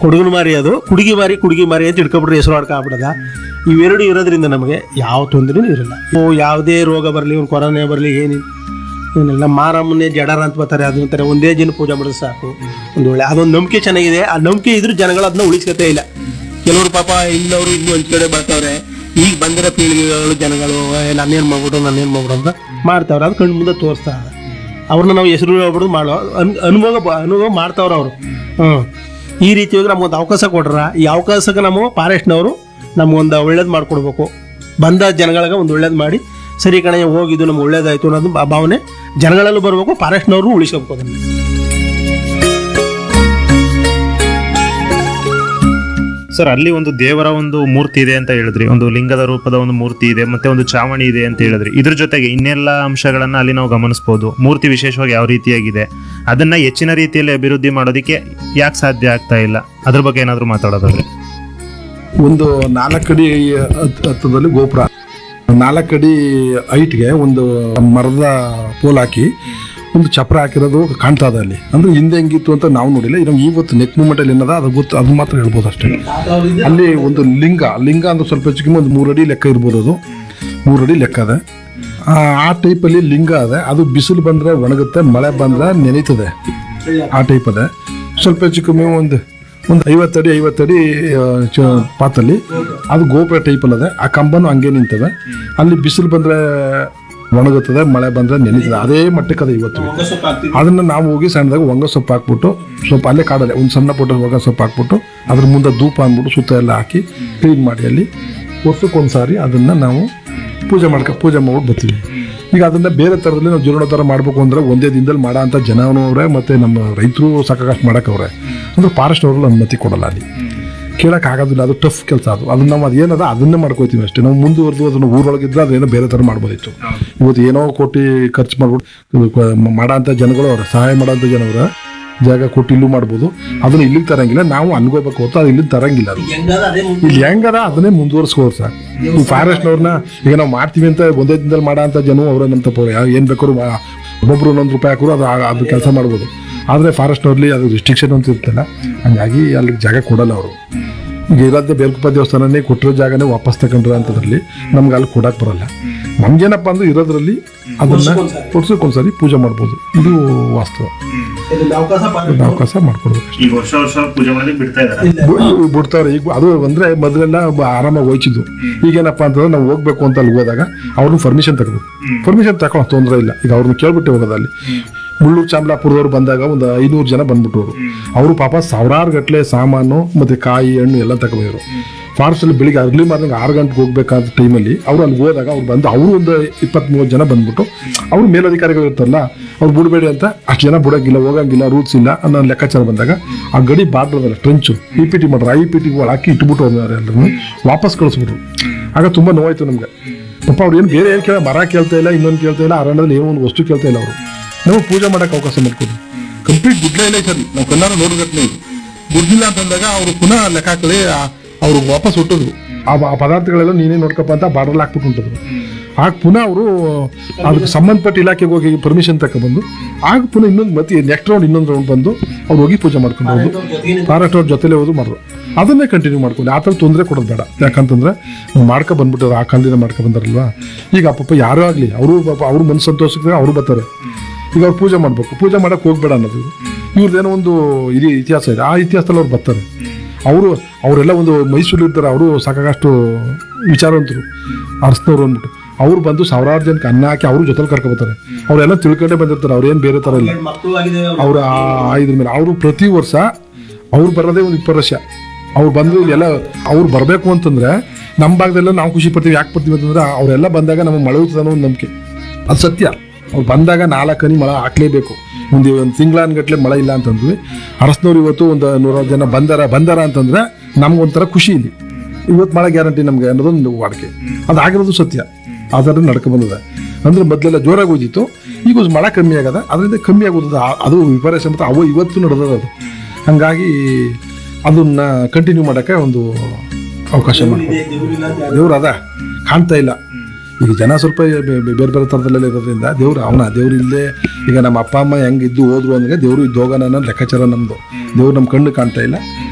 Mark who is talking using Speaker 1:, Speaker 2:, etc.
Speaker 1: ಕೊಡಗನ ಮಾರಿ ಅದು ಕುಡುಗಿ ಮಾರಿ ಕುಡುಗಿ ಮಾರಿ ಅಂತ ಇಟ್ಕೊಬಿಟ್ರೆ ಹೆಸರು ಆಡ್ಕೊಂಡ್ಬಿಡದ ಇವೆರಡು ಇರೋದ್ರಿಂದ ನಮಗೆ ಯಾವ ತೊಂದರೆನೂ ಇರಲ್ಲ ಓ ಯಾವುದೇ ರೋಗ ಬರಲಿ ಒಂದು ಕೊರೋನಾ ಬರಲಿ ಏನಿಲ್ಲ ಏನಿಲ್ಲ ಮಾರಮ್ಮನೇ ಜಡರ ಅಂತ ಬರ್ತಾರೆ ಅದನ್ನ ತರ ಒಂದೇ ದಿನ ಪೂಜೆ ಮಾಡಿದ್ರೆ ಸಾಕು ಒಂದು ಒಳ್ಳೆ ಅದೊಂದು ನಂಬಿಕೆ ಚೆನ್ನಾಗಿದೆ ಆ ನಂಬಿಕೆ ಇದ್ರೂ ಜನಗಳು ಅದನ್ನ ಉಳಿಸ್ಕೊತೇ ಇಲ್ಲ ಕೆಲವರು ಪಾಪ ಇಲ್ಲವರು ಇನ್ನೂ ಹಂಚ್ಕಡೆ ಬರ್ತಾವ್ರೆ ಈಗ ಬಂದಿರೋ ಪೀಳಿಗೆಗಳು ಜನಗಳು ಏ, ನಾನೇನ್ ಮಾಡ್ಬಿಡು ನಾನೇನ್ ಮಾಡ್ಬಿಡು ಅಂತ ಮಾಡ್ತಾವ್ರೆ ಅದು ಕಣ್ಣು ಮುಂದೆ ತೋರಿಸ್ತಾ ಇದೆ ಅವ್ರನ್ನ ನಾವು ಹೆಸರು ಹೇಳ್ಬಿಡು ಮಾಡೋ ಅನ್ ಅನುಭವ ಬ- ಅನುಭವ ಮಾಡ್ತಾವ್ರ ಅವರು ಹ್ಞೂ ಈ ರೀತಿಯಾಗಿ ನಮಗೊಂದು ಅವಕಾಶ ಕೊಟ್ರ ಈ ಅವಕಾಶಕ್ಕೆ ನಾವು ಫಾರೆಸ್ಟ್ನವರು ನಮಗೊಂದು ಒಳ್ಳೇದು ಮಾಡಿಕೊಡ್ಬೇಕು ಬಂದ ಜನಗಳಿಗೆ ಒಂದು ಒಳ್ಳೇದು ಮಾಡಿ ಸರಿ ಕಣೆ ಹೋಗಿದ್ದು ನಮ್ಗೆ ಒಳ್ಳೇದಾಯ್ತು ಅನ್ನೋದು ಬಾ- ಭಾವನೆ ಜನಗಳಲ್ಲೂ ಬರಬೇಕು ಫಾರೆಸ್ಟ್ನವರು ಉಳಿಸ್ಕೋಬೇಕು ಅದನ್ನು
Speaker 2: ಸರ್ ಅಲ್ಲಿ ಒಂದು ದೇವರ ಒಂದು ಮೂರ್ತಿ ಇದೆ ಅಂತ ಹೇಳಿದ್ರಿ ಒಂದು ಲಿಂಗದ ರೂಪದ ಒಂದು ಮೂರ್ತಿ ಇದೆ ಮತ್ತೆ ಒಂದು ಚಾವಣಿ ಇದೆ ಅಂತ ಹೇಳಿದ್ರಿ ಇದ್ರ ಜೊತೆಗೆ ಇನ್ನೆಲ್ಲ ಅಂಶಗಳನ್ನ ಅಲ್ಲಿ ನಾವು ಗಮನಿಸಬಹುದು ಮೂರ್ತಿ ವಿಶೇಷವಾಗಿ ಯಾವ ರೀತಿಯಾಗಿದೆ ಅದನ್ನ ಹೆಚ್ಚಿನ ರೀತಿಯಲ್ಲಿ ಅಭಿವೃದ್ಧಿ ಮಾಡೋದಕ್ಕೆ ಯಾಕೆ ಸಾಧ್ಯ ಆಗ್ತಾ ಇಲ್ಲ ಅದ್ರ ಬಗ್ಗೆ ಏನಾದ್ರು ಮಾತಾಡೋದಾದ್ರೆ
Speaker 3: ಒಂದು ನಾಲ್ಕಡಿ ಹತ್- ಹತ್ತದಲ್ಲಿ ಗೋಪುರ ನಾಲ್ಕಡಿ ಹೈಟ್ಗೆ ಒಂದು ಮರದ ಪೋಲ್ ಹಾಕಿ ಒಂದು ಚಪ್ರ ಹಾಕಿರೋದು ಕಾಣ್ತಾ ಇದೆ ಅಲ್ಲಿ ಅಂದ್ರೆ ಹಿಂದೆ ಹೆಂಗಿತ್ತು ಅಂತ ನಾವು ನೋಡಿಲ್ಲ ಇದು ಇವತ್ತು ನೆಕ್ ಮೂಮೆಂಟ್ ಅಲ್ಲಿ ಏನದ ಅದು ಗೊತ್ತು ಅದು ಮಾತ್ರ ಹೇಳ್ಬೋದು ಅಷ್ಟೇ ಅಲ್ಲಿ ಒಂದು ಲಿಂಗ ಲಿಂಗ ಅಂದ್ರೆ ಸ್ವಲ್ಪ ಹೆಚ್ಚು ಕಮ್ಮಿ ಒಂದು ಮೂರಡಿ ಲೆಕ್ಕ ಇರ್ಬೋದು ಅದು ಮೂರಡಿ ಲೆಕ್ಕ ಅದೆ ಆ ಆ ಟೈಪಲ್ಲಿ ಲಿಂಗ ಅದೆ ಅದು ಬಿಸಿಲು ಬಂದ್ರೆ ಒಣಗುತ್ತೆ ಮಳೆ ಬಂದ್ರೆ ನೆನೀತದೆ ಆ ಟೈಪ್ ಅದೆ ಸ್ವಲ್ಪ ಹೆಚ್ಚು ಕಮ್ಮಿ ಒಂದು ಒಂದು ಐವತ್ತಡಿ ಐವತ್ತಡಿ ಆ, ಚ- ಪಾತಲ್ಲಿ ಅದು ಗೋಪುರ ಟೈಪಲ್ಲಿ ಅದೆ ಆ ಕಂಬನು ಹಂಗೆ ನಿಂತವೆ ಅಲ್ಲಿ ಬಿಸಿಲು ಬಂದ್ರೆ ಒಣಗುತ್ತದೆ ಮಳೆ ಬಂದ್ರೆ ನೆನೀತದೆ ಅದೇ ಮಟ್ಟಕ್ಕೆ ಅದೇ ಇವತ್ತು ಅದನ್ನ ನಾವು ಹೋಗಿ ಸಣ್ಣದಾಗ ಒಂಗ ಸೊಪ್ಪು ಹಾಕ್ಬಿಟ್ಟು ಸ್ವಲ್ಪ ಅಲ್ಲೇ ಕಾಡಲ್ಲೇ ಒಂದು ಸಣ್ಣ ಪುಟ್ಟ ಒಂಗ ಸೊಪ್ಪು ಹಾಕ್ಬಿಟ್ಟು ಅದ್ರ ಮುಂದೆ ಧೂಪ ಅಂದ್ಬಿಟ್ಟು ಸುತ್ತ ಎಲ್ಲ ಹಾಕಿ ಕ್ಲೀನ್ ಮಾಡಿ ಅಲ್ಲಿ ವರ್ಷಕ್ಕೊಂದ್ಸಾರಿ ಅದನ್ನ ನಾವು ಪೂಜೆ ಮಾಡ್ಕೊ ಪೂಜೆ ಮಾಡ್ಬಿಟ್ಟು ಬರ್ತೀವಿ ಈಗ ಅದನ್ನ ಬೇರೆ ಥರದಲ್ಲಿ ನಾವು ಜೀರ್ಣೋದ್ಧಾರ ಮಾಡಬೇಕು ಅಂದ್ರೆ ಒಂದೇ ದಿನದಲ್ಲಿ ಮಾಡೋ ಅಂತ ಜನನವ್ರೆ ಮತ್ತೆ ನಮ್ಮ ರೈತರು ಸಾಕಾಗಷ್ಟು ಮಾಡಕ್ಕವ್ರೆ ಅಂದ್ರೆ ಫಾರೆಸ್ಟ್ ಅವ್ರಲ್ಲಿ ಅನುಮತಿ ಕೊಡಲ್ಲ ಅಲ್ಲಿ ಕೇಳಕ್ ಆಗೋದಿಲ್ಲ ಅದು ಟಫ್ ಕೆಲಸ ಅದು ಅದನ್ನ ನಾವು ಅದೇನದ ಅದನ್ನೇ ಮಾಡ್ಕೋತೀವಿ ಅಷ್ಟೇ ನಾವು ಮುಂದುವರೆದು ಅದನ್ನ ಊರೊಳಗಿದ್ರೆ ಅದೇನೋ ಬೇರೆ ಥರ ಮಾಡ್ಬೋದಿತ್ತು ಇವತ್ತು ಏನೋ ಕೋಟಿ ಖರ್ಚು ಮಾಡ್ಬಿಟ್ಟು ಮಾಡೋ ಅಂಥ ಜನಗಳು ಅವ್ರೆ ಸಹಾಯ ಮಾಡೋ ಅಂಥ ಜನವ್ರೆ ಜಾಗ ಕೊಟ್ಟು ಇಲ್ಲೂ ಮಾಡ್ಬೋದು ಅದನ್ನ ಇಲ್ಲಿಗೆ ತರಂಗಿಲ್ಲ ನಾವು ಅನ್ಕೋಬೇಕು ಹೊತ್ತು ಅದು ಇಲ್ಲಿಗೆ ತರಂಗಿಲ್ಲ ಅದು ಇಲ್ಲಿ ಹೆಂಗದ ಅದನ್ನೇ ಮುಂದುವರ್ಸ್ಕೋರು ಸರ್ ಈ ಫಾರೆಸ್ಟ್ನವ್ರನ್ನ ಈಗ ನಾವು ಮಾಡ್ತೀವಿ ಅಂತ ಒಂದೇ ದಿನದಲ್ಲಿ ಮಾಡೋ ಅಂತ ಜನ ಅವ್ರ ನಮ್ಮ ತಪ್ಪು ಏನು ಬೇಕಾದ್ರು ಮಾ- ಒಬ್ಬೊಬ್ರು ಒಂದೊಂದು ರೂಪಾಯಿ ಹಾಕೋರು ಅದು ಆ- ಅದು ಕೆಲಸ ಮಾಡ್ಬೋದು ಆದರೆ ಫಾರೆಸ್ಟ್ನವ್ರಲ್ಲಿ ಅದು ರಿಸ್ಟ್ರಿಕ್ಷನ್ ಅಂತ ಇರ್ತಲ್ಲ ಹಂಗಾಗಿ ಅಲ್ಲಿ ಜಾಗ ಕೊಡಲ್ಲ ಅವರು ಈಗ ಇರೋದೇ ಬೇಲ್ಕುಪ್ಪ ದೇವಸ್ಥಾನನೇ ಕೊಟ್ಟಿರೋ ಜಾಗನೇ ವಾಪಸ್ ತಗೊಂಡ್ರ ಅಂತದ್ರಲ್ಲಿ ನಮ್ಗೆ ಅಲ್ಲಿ ಕೊಡಕ್ಕೆ ಬರಲ್ಲ ನಮ್ಗೇನಪ್ಪ ಅಂದ್ರೆ ಇರೋದ್ರಲ್ಲಿ ಅದನ್ನ ವರ್ಷಕ್ಕೊಂದ್ಸರಿ ಪೂಜೆ ಮಾಡ್ಬೋದು ಇದು ವಾಸ್ತವ ಇದು ಅವಕಾಶ ಮಾಡ್ಕೊಡ್ಬೇಕು
Speaker 2: ಈಗ ವರ್ಷ ವರ್ಷ ಪೂಜೆ ಮಾಡೋದಕ್ಕೆ ಬಿಡ್ತಾ ಇದ್ದಾರೆ
Speaker 3: ಬು- ಬಿಡ್ತಾರೆ ಈಗ ಅದು ಅಂದ್ರೆ ಮೊದಲೆಲ್ಲ ಬ- ಆರಾಮಾಗಿ ಹೋಯ್ತಿದ್ದು ಈಗೇನಪ್ಪ ಅಂತಂದ್ರೆ ನಾವು ಹೋಗ್ಬೇಕು ಅಂತ ಅಲ್ಲಿ ಹೋದಾಗ ಅವ್ರನ್ನ ಪರ್ಮಿಷನ್ ತಗೋಬೇಕು ಪರ್ಮಿಷನ್ ತಗೊಳ್ಳೋ ತೊಂದರೆ ಇಲ್ಲ ಈಗ ಅವ್ರನ್ನ ಕೇಳ್ಬಿಟ್ಟು ಹೋಗೋದು ಅಲ್ಲಿ ಮುಳ್ಳೂರು ಚಾಮಲಾಪುರದವ್ರು ಬಂದಾಗ ಒಂದು ಐನೂರು ಜನ ಬಂದ್ಬಿಟ್ಟವ್ರು ಅವರು ಪಾಪ ಸಾವಿರಾರು ಗಟ್ಟಲೆ ಸಾಮಾನು ಮತ್ತೆ ಕಾಯಿ ಹಣ್ಣು ಎಲ್ಲ ತಗೊಂಡಿದ್ರು ಫಾರೆಸ್ಟ್ ಅಲ್ಲಿ ಬೆಳಿಗ್ಗೆ ಅರ್ಲಿ ಮಾರ್ನಿಂಗ್ ಆರು ಗಂಟೆಗೆ ಹೋಗ್ಬೇಕಾದ ಟೈಮಲ್ಲಿ ಅವ್ರು ಅಲ್ಲಿ ಹೋದಾಗ ಅವ್ರು ಬಂದು ಅವರು ಒಂದು ಇಪ್ಪತ್ತ್ ಮೂವತ್ತು ಜನ ಬಂದ್ಬಿಟ್ಟು ಅವ್ರು ಮೇಲಧಿಕಾರಿಗಳು ಇರ್ತಾರಲ್ಲ ಅವ್ರು ಬಿಡಬೇಡಿ ಅಂತ ಅಷ್ಟು ಜನ ಬಿಡೋಂಗಿಲ್ಲ ಹೋಗಂಗಿಲ್ಲ ರೂಲ್ಸ್ ಇಲ್ಲ ಅನ್ನೋ ಲೆಕ್ಕಾಚಾರ ಬಂದಾಗ ಆ ಗಡಿ ಬಾರ್ಡ್ರದಲ್ಲ ಟ್ರೆಂಚು ಇ ಪಿ ಟಿ ಮಾಡ್ರು ಐ ಪಿ ಟಿ ಹಾಕಿ ಇಟ್ಬಿಟ್ಟು ಹೋದ್ರು ಎಲ್ಲರನ್ನು ವಾಪಸ್ ಕಳಿಸ್ಬಿಟ್ರು ಆಗ ತುಂಬಾ ನೋವಾಯ್ತು ನಮ್ಗೆ ಪಾಪ ಅವ್ರು ಏನು ಬೇರೆ ಏನು ಕೇಳ ಮರ ಕೇಳ್ತಾ ಇಲ್ಲ ಇನ್ನೊಂದು ಕೇಳ್ತಾ ಇಲ್ಲ ಅರಣ್ಯದಲ್ಲಿ ಏನೋ ಒಂದು ವಸ್ತು ಕೇಳ್ತಾ ಇಲ್ಲ ಅವರು ನಾವು ಪೂಜೆ ಮಾಡಕ್ಕೆ ಅವಕಾಶ ಮಾಡ್ಕೊಡಿ ಕಂಪ್ಲೀಟ್ ಗುಡ್ಲೇ ಇಲ್ಲ ಸರ್ ನಾವು ಕಣ್ಣಾರ ನೋಡೋ ಘಟನೆ ಇದು ಗುಡ್ಲಿಲ್ಲ ಅಂತಂದಾಗ ಅವರು ಪುನಃ ಲೆಕ್ಕ ಹಾಕಲಿ ಅವರು ವಾಪಸ್ ಹುಟ್ಟಿದ್ರು ಆ ಆ ಪದಾರ್ಥಗಳೆಲ್ಲ ನೀನೇ ನೋಡ್ಕಪ್ಪ ಅಂತ ಬಾರ್ಡರ್ ಹಾಕ್ಬಿಟ್ಟು ಹೊಂಟಿದ್ರು ಆಗ ಪುನಃ ಅವರು ಅದಕ್ಕೆ ಸಂಬಂಧಪಟ್ಟ ಇಲಾಖೆಗೆ ಹೋಗಿ ಪರ್ಮಿಷನ್ ತಗೊಬಂದು ಆಗ ಪುನಃ ಇನ್ನೊಂದು ಮತ್ತೆ ನೆಕ್ಸ್ಟ್ ರೌಂಡ್ ಇನ್ನೊಂದು ರೌಂಡ್ ಬಂದು ಅವ್ರು ಹೋಗಿ ಪೂಜೆ ಮಾಡ್ಕೊಂಡು ಹೋದ್ರು ಫಾರೆಸ್ಟ್ ಅವ್ರ ಜೊತೆಲೇ ಹೋದ್ರು ಮಾಡಿದ್ರು ಅದನ್ನೇ ಕಂಟಿನ್ಯೂ ಮಾಡ್ಕೊಂಡು ಆ ಥರ ತೊಂದರೆ ಕೊಡೋದು ಬೇಡ ಯಾಕಂತಂದ್ರೆ ನಾವು ಮಾಡ್ಕೊ ಬಂದ್ಬಿಟ್ಟವ್ರು ಆ ಕಾಲದಿಂದ ಮಾಡ್ಕೊ ಬಂದಾರಲ್ವಾ ಈಗ ಪಾಪ ಯಾರೋ ಆಗಲಿ ಅವರು ಪಾಪ ಅವ್ರ ಮನಸ್ಸು ಸಂತೋಷಕ್ಕೆ ಅವರು ಬರ್ತಾರೆ ಈಗ ಅವ್ರು ಪೂಜೆ ಮಾಡ್ಬೇಕು ಪೂಜೆ ಮಾಡಕ್ಕೆ ಹೋಗ್ಬೇಡ ಅನ್ನೋದು ಇವ್ರದ್ದೇನೋ ಒಂದು ಇಡೀ ಇತಿಹಾಸ ಇದೆ ಆ ಇತಿಹಾಸದಲ್ಲಿ ಅವ್ರು ಬರ್ತಾರೆ ಅವರು ಅವರೆಲ್ಲ ಒಂದು ಮೈಸೂರು ಇರ್ತಾರೆ ಅವರು ಸಾಕಾಗಷ್ಟು ವಿಚಾರವಂತರು ಅರಸನವ್ರು ಅಂದ್ಬಿಟ್ಟು ಅವ್ರು ಬಂದು ಸಾವಿರಾರು ಜನಕ್ಕೆ ಅನ್ನ ಹಾಕಿ ಅವ್ರ ಜೊತೆಲಿ ಕರ್ಕೊಬರ್ತಾರೆ ಅವರೆಲ್ಲ ತಿಳ್ಕೊಂಡೇ ಬಂದಿರ್ತಾರೆ ಅವ್ರೇನು ಬೇರೆ ಥರ ಇಲ್ಲ ಅವ್ರ ಆ ಇದ್ರ ಮೇಲೆ ಅವರು ಪ್ರತಿ ವರ್ಷ ಅವ್ರು ಬರೋದೇ ಒಂದು ಇಪ್ಪತ್ತು ವರ್ಷ ಅವ್ರು ಬಂದು ಇಲ್ಲೆಲ್ಲ ಅವ್ರು ಬರಬೇಕು ಅಂತಂದ್ರೆ ನಮ್ಮ ಭಾಗದೆಲ್ಲ ನಾವು ಖುಷಿ ಪಡ್ತೀವಿ ಯಾಕೆ ಪಡ್ತೀವಿ ಅಂತಂದ್ರೆ ಅವರೆಲ್ಲ ಬಂದಾಗ ನಮಗೆ ಮಳೆ ಹುತ್ತದ ಅನ್ನೋ ಒಂದು ನಂಬಿಕೆ ಅದು ಸತ್ಯ ಅವ್ರು ಬಂದಾಗ ನಾಲ್ಕು ಹನಿ ಮಳೆ ಹಾಕ್ಲೇಬೇಕು ಒಂದು ಒಂದು ತಿಂಗಳನ್ಗಟ್ಲೆ ಮಳೆ ಇಲ್ಲ ಅಂತಂದ್ವಿ ಅರಸನವ್ರು ಇವತ್ತು ಒಂದು ನೂರಾರು ಜನ ಬಂದಾರ ಬಂದಾರ ಅಂತಂದ್ರೆ ನಮ್ಗೊಂಥರ ಖುಷಿ ಇಲ್ಲಿ ಇವತ್ತು ಮಳೆ ಗ್ಯಾರಂಟಿ ನಮ್ಗೆ ಅನ್ನೋದೊಂದು ವಾಡಿಕೆ ಅದಾಗಿರೋದು ಸತ್ಯ ಆ ಥರ ನಡ್ಕೊ ಬಂದದ ಅಂದ್ರೆ ಮೊದಲೆಲ್ಲ ಜೋರಾಗಿ ಹೋಗಿತ್ತು ಈಗ ಒಂದು ಮಳೆ ಕಮ್ಮಿ ಆಗದ ಅದರಿಂದ ಕಮ್ಮಿ ಆಗೋದು ಅದು ವಿಪರ್ಯಾಸ ಮತ್ತು ಅವು ಇವತ್ತು ನಡೆದದ ಅದು ಹಂಗಾಗಿ ಅದನ್ನ ಕಂಟಿನ್ಯೂ ಮಾಡೋಕ್ಕೆ ಒಂದು ಅವಕಾಶ ಮಾಡ್ಕೊಂಡು ದೇವ್ರು ಅದ ಕಾಣ್ತಾ ಇಲ್ಲ ಈಗ ಜನ ಸ್ವಲ್ಪ ಬೆ- ಬೆ- ಬೇರೆ ಬೇರೆ ಥರದಲ್ಲೆಲ್ಲ ಇರೋದ್ರಿಂದ ದೇವ್ರು ಅವನ ದೇವ್ರು ಇಲ್ಲದೆ ಈಗ ನಮ್ಮ ಅಪ್ಪ ಅಮ್ಮ ಹೆಂಗೆ ಇದ್ದು ಹೋದ್ರು ಅಂದ್ರೆ ದೇವ್ರು ಇದ್ದು ಹೋಗೋಣ ಅನ್ನೋ ಲೆಕ್ಕಾಚಾರ ನಮ್ಮದು ದೇವ್ರು ನಮ್ಮ ಕಣ್ಣು ಕಾಣ್ತಾ ಇಲ್ಲ